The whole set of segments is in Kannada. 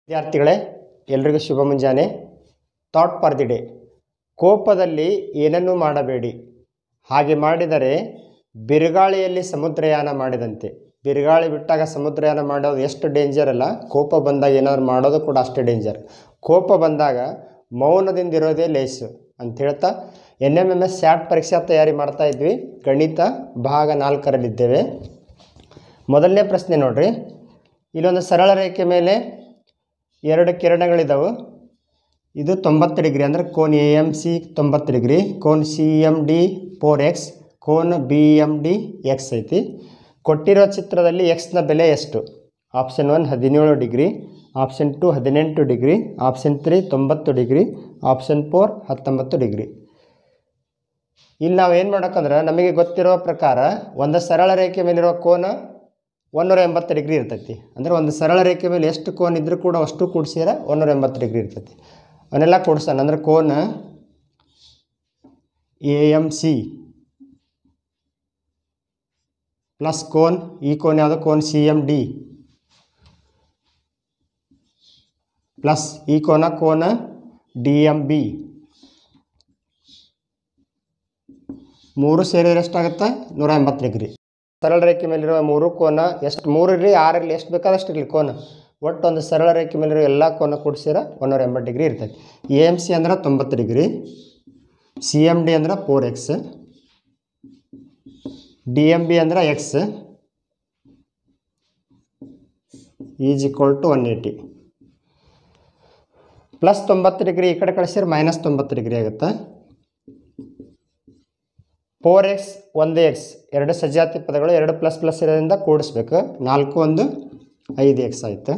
ವಿದ್ಯಾರ್ಥಿಗಳೇ ಎಲ್ರಿಗೂ ಶುಭ ಮುಂಜಾನೆ ಥಾಟ್ ಫಾರ್ ದಿ ಡೇ ಕೋಪದಲ್ಲಿ ಏನನ್ನೂ ಮಾಡಬೇಡಿ ಹಾಗೆ ಮಾಡಿದರೆ ಬಿರುಗಾಳಿಯಲ್ಲಿ ಸಮುದ್ರಯಾನ ಮಾಡಿದಂತೆ ಬಿರುಗಾಳಿ ಬಿಟ್ಟಾಗ ಸಮುದ್ರಯಾನ ಮಾಡೋದು ಎಷ್ಟು ಡೇಂಜರ್ ಅಲ್ಲ ಕೋಪ ಬಂದಾಗ ಏನಾದ್ರು ಮಾಡೋದು ಕೂಡ ಅಷ್ಟೇ ಡೇಂಜರ್ ಕೋಪ ಬಂದಾಗ ಮೌನದಿಂದ ಇರೋದೇ ಲೇಸು ಅಂತ ಹೇಳ್ತಾ N M M S SAT ಪರೀಕ್ಷಾ ತಯಾರಿ ಮಾಡ್ತಾ ಇದ್ವಿ ಗಣಿತ ಭಾಗ ನಾಲ್ಕರಲ್ಲಿದ್ದೇವೆ ಮೊದಲನೇ ಪ್ರಶ್ನೆ ನೋಡ್ರಿ ಇಲ್ಲೊಂದು ಸರಳ ರೇಖೆ ಮೇಲೆ ಎರಡು ಕಿರಣಗಳಿದ್ದಾವೆ ಇದು ತೊಂಬತ್ತು ಡಿಗ್ರಿ ಅಂದರೆ ಕೋನ್ ಎ ಎಮ್ ಸಿ ತೊಂಬತ್ತು ಡಿಗ್ರಿ ಕೋನ್ C M D four X ಕೋನ್ ಬಿ ಎಮ್ ಡಿ ಎಕ್ಸ್ ಐತಿ ಕೊಟ್ಟಿರೋ ಚಿತ್ರದಲ್ಲಿ ಎಕ್ಸ್ನ ಬೆಲೆ ಎಷ್ಟು ಆಪ್ಷನ್ ಒನ್ ಹದಿನೇಳು ಡಿಗ್ರಿ ಆಪ್ಷನ್ ಟು ಹದಿನೆಂಟು ಡಿಗ್ರಿ ಆಪ್ಷನ್ ತ್ರೀ ತೊಂಬತ್ತು ಡಿಗ್ರಿ ಆಪ್ಷನ್ ಫೋರ್ ಹತ್ತೊಂಬತ್ತು ಡಿಗ್ರಿ ಇಲ್ಲಿ ನಾವು ಏನು ಮಾಡೋಕ್ಕಂದ್ರೆ ನಮಗೆ ಗೊತ್ತಿರೋ ಪ್ರಕಾರ ಒಂದು ಸರಳ ರೇಖೆ ಮೇಲಿರೋ ಕೋನ ಒಂದೂರ ಎಂಬತ್ತು ಡಿಗ್ರಿ ಇರ್ತೈತಿ ಅಂದರೆ ಒಂದು ಸರಳ ರೇಖೆ ಮೇಲೆ ಎಷ್ಟು ಕೋನ್ ಇದ್ರೂ ಕೂಡ ಅಷ್ಟು ಕೂಡಿಸಿದ್ರೆ ಒಂದೂರ ಎಂಬತ್ತು ಡಿಗ್ರಿ ಇರ್ತೈತಿ ಅವನ್ನೆಲ್ಲ ಕೂಡ್ಸೋಣ ಅಂದ್ರೆ ಕೋನ್ ಎ ಎಮ್ ಸಿ ಪ್ಲಸ್ ಕೋನ್ ಈ ಕೋನ್ ಯಾವುದು ಕೋನ್ ಸಿ ಎಮ್ ಡಿ ಪ್ಲಸ್ ಈ ಕೋನ ಕೋನ ಡಿ ಎಮ್ ಬಿ ಮೂರು ಸೇರಿದ್ರೆ ಎಷ್ಟಾಗುತ್ತೆ ನೂರ ಎಂಬತ್ತು ಡಿಗ್ರಿ ಸರಳ ರೇಖೆ ಮೇಲಿರುವ ಮೂರು ಕೋನ ಎಷ್ಟು ಮೂರು ಇರಲಿ ಆರು ಇರಲಿ ಎಷ್ಟು ಬೇಕಾದಷ್ಟು ಇರಲಿ ಕೋನ ಒಟ್ಟು ಒಂದು ಸರಳ ರೇಖೆ ಮೇಲಿರೋ ಎಲ್ಲ ಕೋನ ಕೂಡಿಸಿದ್ರೆ ಒಂದೂರ ಎಂಬತ್ತು ಡಿಗ್ರಿ ಇರ್ತೈತಿ ಎ ಎಮ್ ಸಿ ಅಂದ್ರೆ ತೊಂಬತ್ತು ಡಿಗ್ರಿ ಸಿ ಎಮ್ ಡಿ ಅಂದ್ರೆ four X D M B ಅಂದ್ರೆ X is equal to one eighty plus ತೊಂಬತ್ತು ಡಿಗ್ರಿ ಈ ಕಡೆ ಕಳಿಸಿದ್ರೆ ಮೈನಸ್ ತೊಂಬತ್ತು ಡಿಗ್ರಿ ಆಗುತ್ತೆ ಫೋರ್ ಎಕ್ಸ್ ಒಂದು ಎಕ್ಸ್ ಎರಡು ಸಜಾತಿ ಪದಗಳು ಎರಡು ಪ್ಲಸ್ ಪ್ಲಸ್ ಇರೋದ್ರಿಂದ ಕೂಡಿಸ್ಬೇಕು ನಾಲ್ಕು ಒಂದು ಐದು ಎಕ್ಸ್ ಆಯಿತು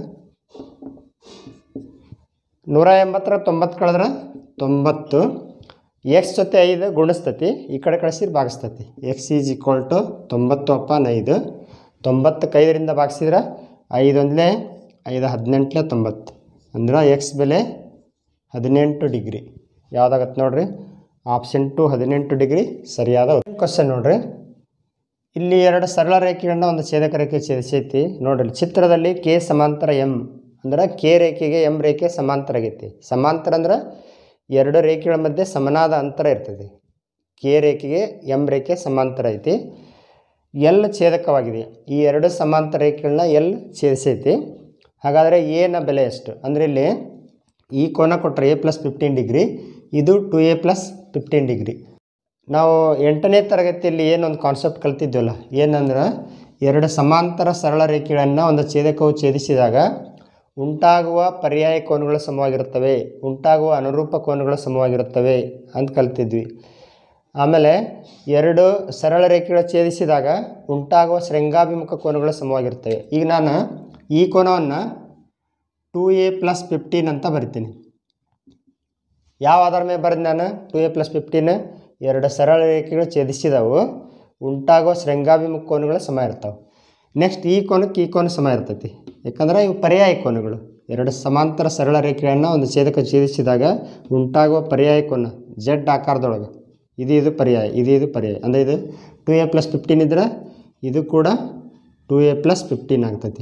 ನೂರ ಎಂಬತ್ತರ ತೊಂಬತ್ತು ಕಳೆದ್ರೆ ತೊಂಬತ್ತು ಎಕ್ಸ್ ಜೊತೆ ಐದು ಗುಣಿಸ್ತತಿ ಈ ಕಡೆ ಕಳಿಸಿದ್ರೆ ಭಾಗಿಸ್ತತಿ ಎಕ್ಸ್ ಈಸ್ ಈಕ್ವಲ್ ಟು ತೊಂಬತ್ತು ಅಪ್ಪನ್ ಐದು ತೊಂಬತ್ತಕ್ಕೆ ಐದರಿಂದ ಭಾಗಿಸಿದ್ರೆ ಐದೊಂದಲೇ ಐದು ಹದಿನೆಂಟಲೇ ತೊಂಬತ್ತು ಅಂದ್ರೆ ಎಕ್ಸ್ ಬೆಲೆ ಹದಿನೆಂಟು ಡಿಗ್ರಿ ಯಾವುದಾಗತ್ತೆ ನೋಡ್ರಿ ಆಪ್ಷನ್ ಟು ಹದಿನೆಂಟು ಡಿಗ್ರಿ ಸರಿಯಾದ ಕ್ವಶನ್ ನೋಡ್ರಿ ಇಲ್ಲಿ ಎರಡು ಸರಳ ರೇಖೆಗಳನ್ನ ಒಂದು ಛೇದಕ ರೇಖೆ ಛೇದಿಸೈತಿ ನೋಡ್ರಿ ಚಿತ್ರದಲ್ಲಿ ಕೆ ಸಮಾಂತರ ಎಮ್ ಅಂದ್ರೆ ಕೆ ರೇಖೆಗೆ ಎಮ್ ರೇಖೆ ಸಮಾಂತರ ಆಗೈತಿ ಸಮಾಂತರ ಅಂದ್ರೆ ಎರಡು ರೇಖೆಗಳ ಮಧ್ಯೆ ಸಮನಾದ ಅಂತರ ಇರ್ತದೆ ಕೆ ರೇಖೆಗೆ ಎಮ್ ರೇಖೆ ಸಮಾಂತರ ಐತಿ ಎಲ್ ಛೇದಕವಾಗಿದೆ ಈ ಎರಡು ಸಮಾಂತರ ರೇಖೆಗಳನ್ನ ಎಲ್ ಛೇದಿಸೈತಿ ಹಾಗಾದರೆ ಎನ ಬೆಲೆ ಎಷ್ಟು ಅಂದರೆ ಇಲ್ಲಿ ಈ ಕೋನ ಕೊಟ್ಟರೆ ಎ ಪ್ಲಸ್ ಫಿಫ್ಟೀನ್ ಡಿಗ್ರಿ ಇದು two A plus fifteen degree ನಾವು ಎಂಟನೇ ತರಗತಿಯಲ್ಲಿ ಏನೊಂದು ಕಾನ್ಸೆಪ್ಟ್ ಕಲ್ತಿದ್ವಲ್ಲ ಏನಂದ್ರೆ ಎರಡು ಸಮಾಂತರ ಸರಳ ರೇಖೆಗಳನ್ನು ಒಂದು ಛೇದಕವು ಛೇದಿಸಿದಾಗ ಉಂಟಾಗುವ ಪರ್ಯಾಯ ಕೋನಗಳು ಸಮವಾಗಿರುತ್ತವೆ ಉಂಟಾಗುವ ಅನುರೂಪ ಕೋನಗಳು ಸಮವಾಗಿರುತ್ತವೆ ಅಂತ ಕಲ್ತಿದ್ವಿ ಆಮೇಲೆ ಎರಡು ಸರಳ ರೇಖೆಗಳು ಛೇದಿಸಿದಾಗ ಉಂಟಾಗುವ ಶೃಂಗಾಭಿಮುಖ ಕೋನಗಳು ಸಮವಾಗಿರ್ತವೆ ಈಗ ನಾನು ಈ ಕೋನವನ್ನು ಟೂ ಎ ಪ್ಲಸ್ ಫಿಫ್ಟೀನ್ ಅಂತ ಬರಿತೀನಿ ಯಾವ ಆಧಾರ ಮೇಲೆ ಬರೆದು ನಾನು ಟು ಎ ಪ್ಲಸ್ ಫಿಫ್ಟೀನ್ ಎರಡು ಸರಳ ರೇಖೆಗಳು ಛೇದಿಸಿದವು ಉಂಟಾಗುವ ಶೃಂಗಾಭಿಮುಖ ಕೋನಗಳು ಸಮ ಇರ್ತಾವೆ ನೆಕ್ಸ್ಟ್ ಈ ಕೋನಕ್ಕೆ ಈ ಕೋನ ಸಮ ಇರ್ತೈತಿ ಯಾಕಂದ್ರೆ ಇವು ಪರ್ಯಾಯ ಕೋನಗಳು ಎರಡು ಸಮಾಂತರ ಸರಳ ರೇಖೆಗಳನ್ನು ಒಂದು ಛೇದಕ ಛೇದಿಸಿದಾಗ ಉಂಟಾಗುವ ಪರ್ಯಾಯ ಕೋನ ಜೆಡ್ ಆಕಾರದೊಳಗೆ ಇದು ಇದು ಪರ್ಯಾಯ ಇದು ಇದು ಪರ್ಯಾಯ ಅಂದರೆ ಇದು ಟು ಎ ಪ್ಲಸ್ ಫಿಫ್ಟೀನ್ ಇದ್ರೆ ಇದು ಕೂಡ ಟು ಎ ಪ್ಲಸ್ ಫಿಫ್ಟೀನ್ ಆಗ್ತೈತಿ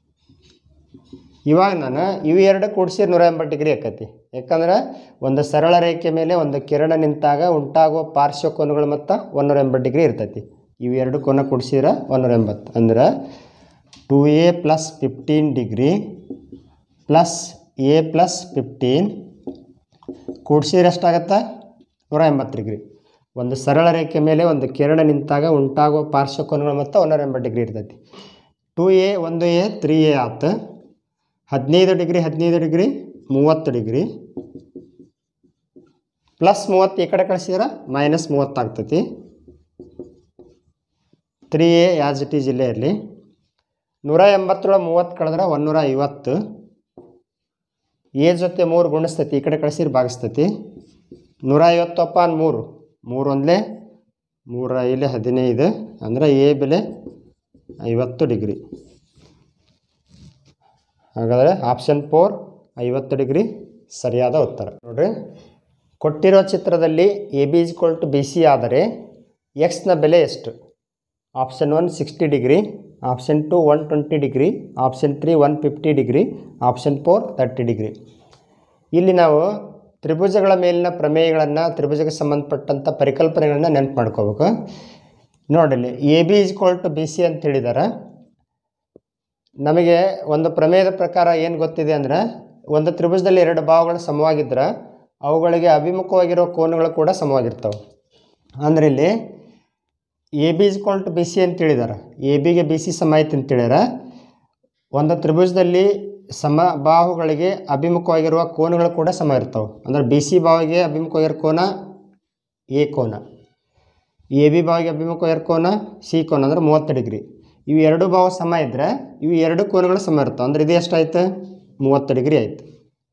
ಇವಾಗ ನಾನು ಇವು ಎರಡು ಕೂಡಿಸಿ ನೂರ ಎಂಬತ್ತು ಡಿಗ್ರಿ ಆಕೈತಿ ಯಾಕಂದ್ರೆ ಒಂದು ಸರಳ ರೇಖೆ ಮೇಲೆ ಒಂದು ಕಿರಣ ನಿಂತಾಗ ಉಂಟಾಗುವ ಪಾರ್ಶ್ವ ಕೋನಗಳು ಮತ್ತು ಒಂದೂರ ಎಂಬತ್ತು ಡಿಗ್ರಿ ಇರ್ತೈತಿ ಇವು ಎರಡು ಕೋನ ಕೂಡಿಸಿದ್ರೆ ಒಂದೂರ ಎಂಬತ್ತು ಅಂದ್ರೆ two A plus fifteen degree plus A plus fifteen ಕೂಡಿಸಿದ್ರೆ ಎಷ್ಟಾಗತ್ತೆ ನೂರ ಎಂಬತ್ತು ಡಿಗ್ರಿ ಒಂದು ಸರಳ ರೇಖೆ ಮೇಲೆ ಒಂದು ಕಿರಣ ನಿಂತಾಗ ಉಂಟಾಗುವ ಪಾರ್ಶ್ವ ಕೋನಗಳು ಮತ್ತು ಒಂದೂರ ಎಂಬತ್ತು ಡಿಗ್ರಿ ಇರ್ತೈತಿ ಟು ಎ ಒಂದು ಎ ತ್ರೀ ಎ ಆತು ಹದಿನೈದು ಡಿಗ್ರಿ ಹದಿನೈದು ಡಿಗ್ರಿ ಮೂವತ್ತು ಡಿಗ್ರಿ ಪ್ಲಸ್ ಮೂವತ್ತು ಈ ಕಡೆ ಕಳಿಸಿದ್ರೆ ಮೈನಸ್ ಮೂವತ್ತು ಆಗ್ತೈತಿ three A as it is ಇಲ್ಲೇ ಇರಲಿ ನೂರ ಎಂಬತ್ತರೊಳಗೆ ಮೂವತ್ತು ಕಳೆದ್ರೆ ಒಂದೂರ ಐವತ್ತು ಎ ಜೊತೆ ಮೂರು ಗುಣಿಸ್ತೈತಿ ಈ ಕಡೆ ಕಳಿಸಿದ್ರೆ ಭಾಗಿಸ್ತೈತಿ ನೂರ ಐವತ್ತು ಅಪ್ಪಾನ್ ಮೂರು ಮೂರು ಒಂದಲೇ ಮೂರ ಐಲೆ ಹದಿನೈದು ಅಂದರೆ ಎ ಬೆಲೆ ಐವತ್ತು ಡಿಗ್ರಿ ಹಾಗಾದರೆ ಆಪ್ಷನ್ ಫೋರ್ ಐವತ್ತು ಡಿಗ್ರಿ ಸರಿಯಾದ ಉತ್ತರ ನೋಡ್ರಿ ಕೊಟ್ಟಿರೋ ಚಿತ್ರದಲ್ಲಿ A B is equal to B C ಆದರೆ ಎಕ್ಸ್ನ ಬೆಲೆ ಎಷ್ಟು option one sixty degree option two one twenty degree option three one fifty degree option four thirty degree ಇಲ್ಲಿ ನಾವು ತ್ರಿಭುಜಗಳ ಮೇಲಿನ ಪ್ರಮೇಯಗಳನ್ನು ತ್ರಿಭುಜಕ್ಕೆ ಸಂಬಂಧಪಟ್ಟಂಥ ಪರಿಕಲ್ಪನೆಗಳನ್ನ ನೆನಪು ಮಾಡ್ಕೋಬೇಕು ನೋಡಿಲ್ಲಿ A B is equal to B C ಅಂತ ಹೇಳಿದ್ದಾರೆ ನಮಗೆ ಒಂದು ಪ್ರಮೇಯದ ಪ್ರಕಾರ ಏನು ಗೊತ್ತಿದೆ ಅಂದರೆ ಒಂದು ತ್ರಿಭುಜದಲ್ಲಿ ಎರಡು ಭಾವಗಳು ಸಮವಾಗಿದ್ರೆ ಅವುಗಳಿಗೆ ಅಭಿಮುಖವಾಗಿರೋ ಕೋನಗಳು ಕೂಡ ಸಮವಾಗಿರ್ತವೆ ಅಂದ್ರೆ ಇಲ್ಲಿ A B is equal to B C ಅಂತ ಹೇಳಿದಾರೆ ಎ ಬಿಗೆ ಬಿ ಸಿ ಸಮ ಐತೆ ಅಂತ ಹೇಳ್ಯಾರ ಒಂದು ತ್ರಿಭುಜದಲ್ಲಿ ಸಮ ಬಾಹುಗಳಿಗೆ ಅಭಿಮುಖವಾಗಿರುವ ಕೋನಗಳು ಕೂಡ ಸಮ ಇರ್ತವೆ ಅಂದರೆ ಬಿ ಸಿ ಬಾವಿಗೆ ಅಭಿಮುಖವಾಗಿರೋ ಕೋನ ಎ ಕೋನ ಎ ಬಿ ಬಾವಿಗೆ ಅಭಿಮುಖವಾಗಿರೋ ಕೋನ ಸಿ ಕೋನ ಅಂದರೆ ಮೂವತ್ತು ಡಿಗ್ರಿ ಇವು ಎರಡು ಭಾವ ಸಮ ಇದ್ದರೆ ಇವು ಎರಡು ಕೋನಗಳು ಸಮ ಇರ್ತವೆ ಅಂದರೆ ಇದು ಎಷ್ಟಾಯ್ತು ಮೂವತ್ತು ಡಿಗ್ರಿ ಆಯಿತು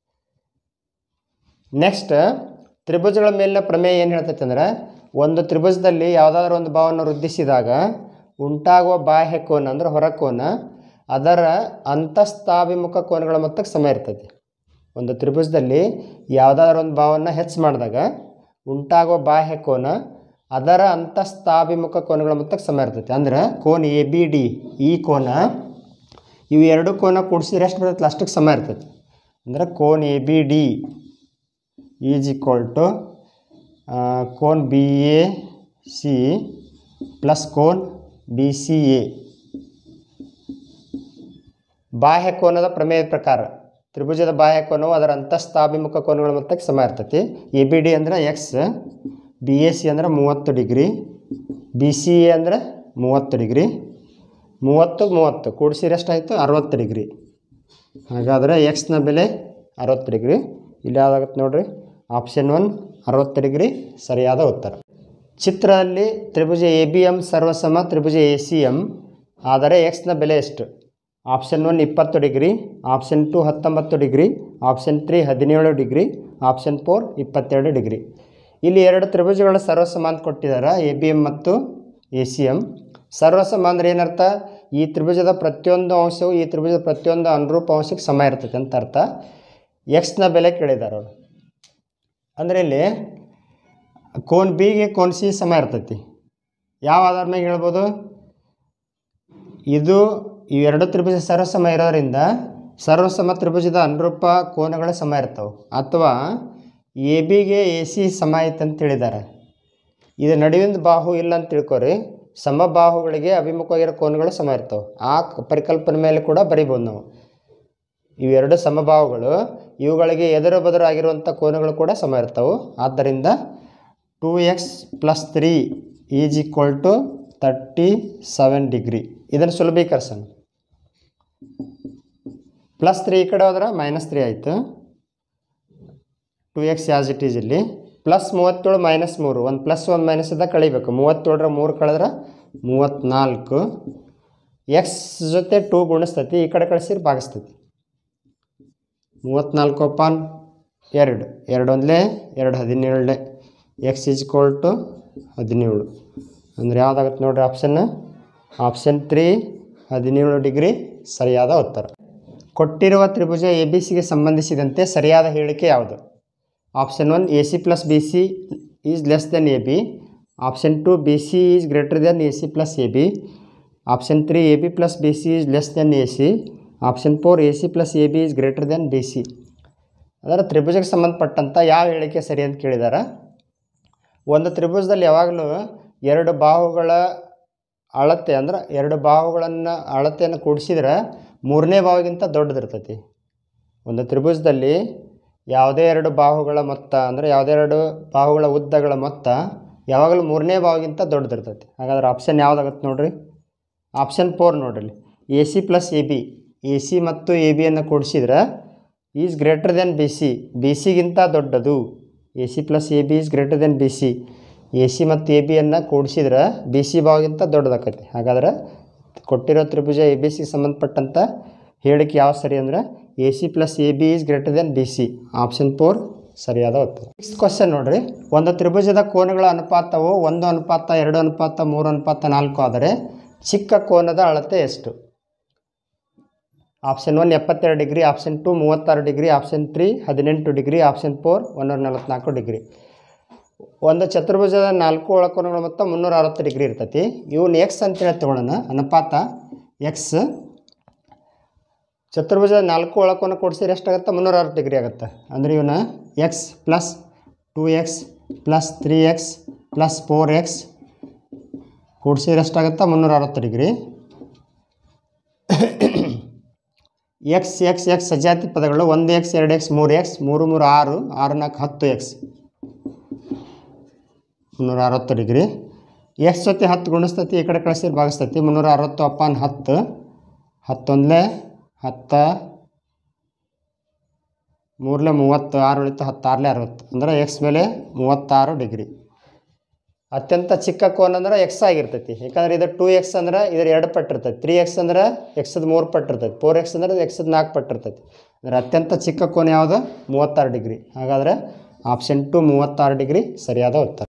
ನೆಕ್ಸ್ಟ್ ತ್ರಿಭುಜಗಳ ಮೇಲಿನ ಪ್ರಮೇಯ ಏನು ಹೇಳ್ತೈತೆ ಅಂದ್ರೆ ಒಂದು ತ್ರಿಭುಜದಲ್ಲಿ ಯಾವುದಾದ್ರೂ ಒಂದು ಭಾವವನ್ನು ವೃದ್ಧಿಸಿದಾಗ ಉಂಟಾಗುವ ಬಾಹ್ಯ ಕೋನ ಅಂದ್ರೆ ಹೊರಕೋನ ಅದರ ಅಂತಸ್ಥಾಭಿಮುಖ ಕೋನಗಳ ಮೊತ್ತಕ್ಕೆ ಸಮ ಇರ್ತೈತಿ ಒಂದು ತ್ರಿಭುಜದಲ್ಲಿ ಯಾವುದಾದ್ರೂ ಒಂದು ಭಾವವನ್ನು ಹೆಚ್ಚು ಮಾಡಿದಾಗ ಉಂಟಾಗುವ ಬಾಹ್ಯ ಕೋನ ಅದರ ಅಂತಸ್ಥಾಭಿಮುಖ ಕೋನಗಳ ಮೊತ್ತಕ್ಕೆ ಸಮ ಇರ್ತೈತಿ ಅಂದ್ರೆ ಕೋನ ಎ ಬಿ ಡಿ ಈ ಕೋನ ಇವು ಎರಡು ಕೋನ ಕೂಡಿಸಿದ್ರೆ ಎಷ್ಟು ಬರ್ತೈತಿ ಅಷ್ಟಕ್ಕೆ ಸಮ ಇರ್ತೈತಿ ಅಂದ್ರೆ ಕೋನ್ A B D is equal to ಕೋನ್ ಬಿ ಎ ಸಿ ಪ್ಲಸ್ ಕೋನ್ ಬಿ ಸಿ ಎ ಬಾಹ್ಯ ಕೋನದ ಪ್ರಮೇಯದ ಪ್ರಕಾರ ತ್ರಿಭುಜದ ಬಾಹ್ಯ ಕೋನವು ಅದರ ಅಂತಸ್ಥಾಭಿಮುಖ ಕೋನಗಳ ಮೊತ್ತಕ್ಕೆ ಸಮ ಇರ್ತೈತಿ ಎ ಬಿ ಡಿ ಅಂದರೆ ಎಕ್ಸ್ ಬಿ ಎ ಸಿ ಅಂದರೆ ಮೂವತ್ತು ಡಿಗ್ರಿ ಬಿ ಸಿ ಎ ಅಂದರೆ ಮೂವತ್ತು ಡಿಗ್ರಿ ಮೂವತ್ತು ಮೂವತ್ತು ಕೂಡಿಸಿದ್ರೆ ಎಷ್ಟಾಯಿತು ಅರವತ್ತು ಡಿಗ್ರಿ ಹಾಗಾದರೆ ಎಕ್ಸ್ನ ಬೆಲೆ ಅರವತ್ತು ಡಿಗ್ರಿ ಇಲ್ಲಿ ಯಾವ್ದಾಗತ್ತೆ ನೋಡ್ರಿ ಆಪ್ಷನ್ ಒನ್ ಅರವತ್ತು ಡಿಗ್ರಿ ಸರಿಯಾದ ಉತ್ತರ ಚಿತ್ರದಲ್ಲಿ ತ್ರಿಭುಜ ಎ ಬಿ ಎಮ್ ಸರ್ವಸಮ ತ್ರಿಭುಜ ಎ ಸಿ ಎಮ್ ಆದರೆ ಎಕ್ಸ್ನ ಬೆಲೆ ಎಷ್ಟು ಆಪ್ಷನ್ ಒನ್ ಇಪ್ಪತ್ತು ಡಿಗ್ರಿ ಆಪ್ಷನ್ ಟು ಹತ್ತೊಂಬತ್ತು ಡಿಗ್ರಿ ಆಪ್ಷನ್ ತ್ರೀ ಹದಿನೇಳು ಡಿಗ್ರಿ ಆಪ್ಷನ್ ಫೋರ್ ಇಪ್ಪತ್ತೆರಡು ಡಿಗ್ರಿ ಇಲ್ಲಿ ಎರಡು ತ್ರಿಭುಜಗಳ ಸರ್ವಸಮ ಅಂತ ಕೊಟ್ಟಿದ್ದಾರೆ ಎ ಬಿ ಎಮ್ ಮತ್ತು ಎ ಸಿ ಎಮ್ ಸರ್ವಸಮ ಅಂದ್ರೆ ಏನರ್ಥ ಈ ತ್ರಿಭುಜದ ಪ್ರತಿಯೊಂದು ಅಂಶವು ಈ ತ್ರಿಭುಜದ ಪ್ರತಿಯೊಂದು ಅನುರೂಪ ಅಂಶಕ್ಕೆ ಸಮ ಇರ್ತೈತೆ ಅಂತ ಅರ್ಥ ಎಕ್ಸ್ನ ಬೆಲೆ ಕೇಳಿದ್ದಾರೆ ಅವರು ಅಂದರೆ ಇಲ್ಲಿ ಕೋನ್ ಬಿಗೆ ಕೋನ್ ಸಿ ಸಮ ಇರ್ತೈತಿ ಯಾವ ಆಧಾರ ಮೇಲೆ ಹೇಳ್ಬೋದು ಇದು ಇವೆರಡು ತ್ರಿಭುಜ ಸರ್ವಸಮ ಇರೋದ್ರಿಂದ ಸರ್ವಸಮ ತ್ರಿಭುಜದ ಅನುರೂಪ ಕೋನಗಳು ಸಮ ಇರ್ತವೆ ಅಥವಾ ಎ ಬಿಗೆ ಎ ಸಿ ಸಮ ಐತೆ ಅಂತ ಹೇಳಿದ್ದಾರೆ ಇದು ನಡುವಿನ ಬಾಹು ಇಲ್ಲ ಅಂತ ತಿಳ್ಕೊರಿ ಸಮಬಾಹುಗಳಿಗೆ ಅಭಿಮುಖವಾಗಿರೋ ಕೋನಗಳು ಸಮ ಇರ್ತವೆ ಆ ಕ- ಪರಿಕಲ್ಪನೆ ಮೇಲೆ ಕೂಡ ಬರಿಬೋದು ನಾವು ಇವೆರಡು ಸಮಬಾಹುಗಳು ಇವುಗಳಿಗೆ ಎದುರು ಬದುರು ಆಗಿರುವಂಥ ಕೋನಗಳು ಕೂಡ ಸಮ ಇರ್ತವೆ ಆದ್ದರಿಂದ two X plus three is equal to thirty seven degree ಇದನ್ನು ಸುಲಭೀಕರಿಸೋಣ ಪ್ಲಸ್ ತ್ರೀ ಈ ಕಡೆ ಹೋದ್ರೆ ಮೈನಸ್ ತ್ರೀ ಆಯಿತು two X as it is ಇಲ್ಲಿ ಪ್ಲಸ್ ಮೂವತ್ತೇಳು ಮೈನಸ್ ಮೂರು ಒಂದು ಪ್ಲಸ್ ಒಂದು ಮೈನಸ್ ಇದ್ದಾಗ ಕಳಿಬೇಕು ಮೂವತ್ತೇಳರ ಮೂರು ಕಳೆದ್ರೆ ಮೂವತ್ತ್ನಾಲ್ಕು ಎಕ್ಸ್ ಜೊತೆ ಟೂ ಗುಣಿಸ್ತೈತಿ ಈ ಕಡೆ ಕಳಿಸಿದ್ರೆ ಭಾಗಿಸ್ತೈತಿ ಮೂವತ್ತ್ನಾಲ್ಕು ಅಪಾನ್ ಎರಡು ಎರಡು ಒಂದಲೇ ಎರಡು ಹದಿನೇಳಲೆ ಎಕ್ಸ್ ಈಸ್ ಈಕ್ವಲ್ ಟು ಹದಿನೇಳು ಅಂದರೆ ಯಾವುದಾಗತ್ತೆ ನೋಡ್ರಿ ಆಪ್ಷನ್ ಆಪ್ಷನ್ ತ್ರೀ ಹದಿನೇಳು ಡಿಗ್ರಿ ಸರಿಯಾದ ಉತ್ತರ ಕೊಟ್ಟಿರುವ ತ್ರಿಭುಜ ಎ ಬಿ ಸಿಗೆ ಸಂಬಂಧಿಸಿದಂತೆ ಸರಿಯಾದ ಹೇಳಿಕೆ ಯಾವುದು option one A C plus B C is less than A B option two B C is greater than A C plus A B option three A B plus B C is less than A C option four A C plus A B is greater than B C ಅದರ ತ್ರಿಭುಜಕ್ಕೆ ಸಂಬಂಧಪಟ್ಟಂಥ ಯಾವ ಹೇಳಿಕೆ ಸರಿ ಅಂತ ಕೇಳಿದಾರೆ ಒಂದು ತ್ರಿಭುಜದಲ್ಲಿ ಯಾವಾಗಲೂ ಎರಡು ಬಾಹುಗಳ ಅಳತೆ ಅಂದ್ರೆ ಎರಡು ಬಾಹುಗಳನ್ನು ಅಳತೆಯನ್ನು ಕೂಡಿಸಿದ್ರೆ ಮೂರನೇ ಬಾಹುಗಿಂತ ದೊಡ್ಡದಿರ್ತೈತಿ ಒಂದು ತ್ರಿಭುಜದಲ್ಲಿ ಯಾವುದೇ ಎರಡು ಬಾಹುಗಳ ಮೊತ್ತ ಅಂದರೆ ಯಾವುದೇ ಎರಡು ಬಾಹುಗಳ ಉದ್ದಗಳ ಮೊತ್ತ ಯಾವಾಗಲೂ ಮೂರನೇ ಬಾಹುಗಿಂತ ದೊಡ್ಡದಿರ್ತೈತಿ ಹಾಗಾದ್ರೆ ಆಪ್ಷನ್ ಯಾವುದಾಗತ್ತೆ ನೋಡ್ರಿ ಆಪ್ಷನ್ ಫೋರ್ ನೋಡ್ರಿ A C plus A B A C ಮತ್ತು ಎ ಬಿಯನ್ನು ಕೂಡಿಸಿದ್ರೆ is greater than B C B ಸಿಗಿಂತ ದೊಡ್ಡದು A C plus A B is greater than B C A C ಮತ್ತು ಎ ಬಿಯನ್ನು ಕೂಡಿಸಿದ್ರೆ ಬಿ ಸಿ ಭಾವಗಿಂತ ದೊಡ್ಡದಾಕೈತಿ ಹಾಗಾದ್ರೆ ಕೊಟ್ಟಿರೋ ತ್ರಿಭುಜ ಎ ಬಿ ಸಿಗೆ ಸಂಬಂಧಪಟ್ಟಂಥ ಹೇಳಿಕೆ ಯಾವ ಸರಿ ಅಂದರೆ A C plus A B is greater than B C option four ಸರಿಯಾದ ಉತ್ತರ ನೆಕ್ಸ್ಟ್ ಕ್ವಶನ್ ನೋಡ್ರಿ ಒಂದು ತ್ರಿಭುಜದ ಕೋನಗಳ ಅನುಪಾತವು ಒಂದು ಅನುಪಾತ ಎರಡು ಅನುಪಾತ ಮೂರು ಅನುಪಾತ ನಾಲ್ಕು ಆದರೆ ಚಿಕ್ಕ ಕೋನದ ಅಳತೆ ಎಷ್ಟು ಆಪ್ಷನ್ ಒನ್ ಎಪ್ಪತ್ತೆರಡು ಡಿಗ್ರಿ ಆಪ್ಷನ್ ಟು ಮೂವತ್ತಾರು ಡಿಗ್ರಿ ಆಪ್ಷನ್ ತ್ರೀ ಹದಿನೆಂಟು ಡಿಗ್ರಿ ಆಪ್ಷನ್ ಫೋರ್ ಒಂದೂರ ನಲವತ್ತ್ನಾಲ್ಕು ಡಿಗ್ರಿ ಒಂದು ಚತುರ್ಭುಜದ ನಾಲ್ಕು ಒಳಕೋನಗಳ ಮೊತ್ತ ಮುನ್ನೂರ ಅರವತ್ತು ಡಿಗ್ರಿ ಇರ್ತೈತಿ ಇವ್ನ ಎಕ್ಸ್ ಅಂತೇಳಿ ತೊಗೊಳ್ಳೋಣ ಅನುಪಾತ ಎಕ್ಸ್ ಚತುರ್ಭುಜ ನಾಲ್ಕು ಒಳಕೋನ ಕೊಡ್ಸಿದ್ರೆ ಎಷ್ಟಾಗುತ್ತೆ ಮುನ್ನೂರ ಅರವತ್ತು ಡಿಗ್ರಿ ಆಗುತ್ತೆ ಅಂದರೆ ಇವನ್ನ X plus two X plus three X plus four X ಕೂಡಿಸಿದ್ರೆ ಎಷ್ಟಾಗುತ್ತೆ ಮುನ್ನೂರ ಅರವತ್ತು ಡಿಗ್ರಿ ಎಕ್ಸ್ ಎಕ್ಸ್ ಎಕ್ಸ್ ಸಜಾತಿ ಪದಗಳು ಒಂದು ಎಕ್ಸ್ ಎರಡು ಎಕ್ಸ್ ಮೂರು ಎಕ್ಸ್ ಮೂರು ಮೂರು ಆರು ಆರು ನಾಲ್ಕು ಹತ್ತು ಎಕ್ಸ್ ಮುನ್ನೂರ ಅರವತ್ತು ಡಿಗ್ರಿ ಎಕ್ಸ್ ಜೊತೆ ಹತ್ತು ಗುಣಿಸ್ತತಿ ಈ ಕಡೆ ಕಳಿಸಿದ್ರೆ ಭಾಗಿಸ್ತತಿ ಮುನ್ನೂರ ಅರವತ್ತು ಅಪಾನ್ ಹತ್ತು ಹತ್ತೊಂದಲೇ ಹತ್ತ ಮೂರಲೇ ಮೂವತ್ತು ಆರು ಉಳಿತು ಹತ್ತಾರಲೇ ಅರವತ್ತು ಅಂದರೆ ಎಕ್ಸ್ ಮೇಲೆ ಮೂವತ್ತಾರು ಡಿಗ್ರಿ ಅತ್ಯಂತ ಚಿಕ್ಕ ಕೋನ್ ಅಂದ್ರೆ ಎಕ್ಸ್ ಆಗಿರ್ತೈತಿ ಯಾಕಂದ್ರೆ ಇದು ಟೂ ಎಕ್ಸ್ ಅಂದ್ರೆ ಇದ್ರ ಎರಡು ಪಟ್ಟು ಇರ್ತೈತಿ ತ್ರೀ ಎಕ್ಸ್ ಅಂದ್ರೆ ಎಕ್ಸದ ಮೂರು ಪಟ್ಟು ಇರ್ತೈತಿ ಫೋರ್ ಎಕ್ಸ್ ಅಂದ್ರೆ ಎಕ್ಸದ ನಾಲ್ಕು ಪಟ್ಟು ಇರ್ತೈತಿ ಅಂದರೆ ಅತ್ಯಂತ ಚಿಕ್ಕ ಕೋನ್ ಯಾವುದು ಮೂವತ್ತಾರು ಡಿಗ್ರಿ ಹಾಗಾದರೆ ಆಪ್ಷನ್ ಟು ಮೂವತ್ತಾರು ಡಿಗ್ರಿ ಸರಿಯಾದ ಉತ್ತರ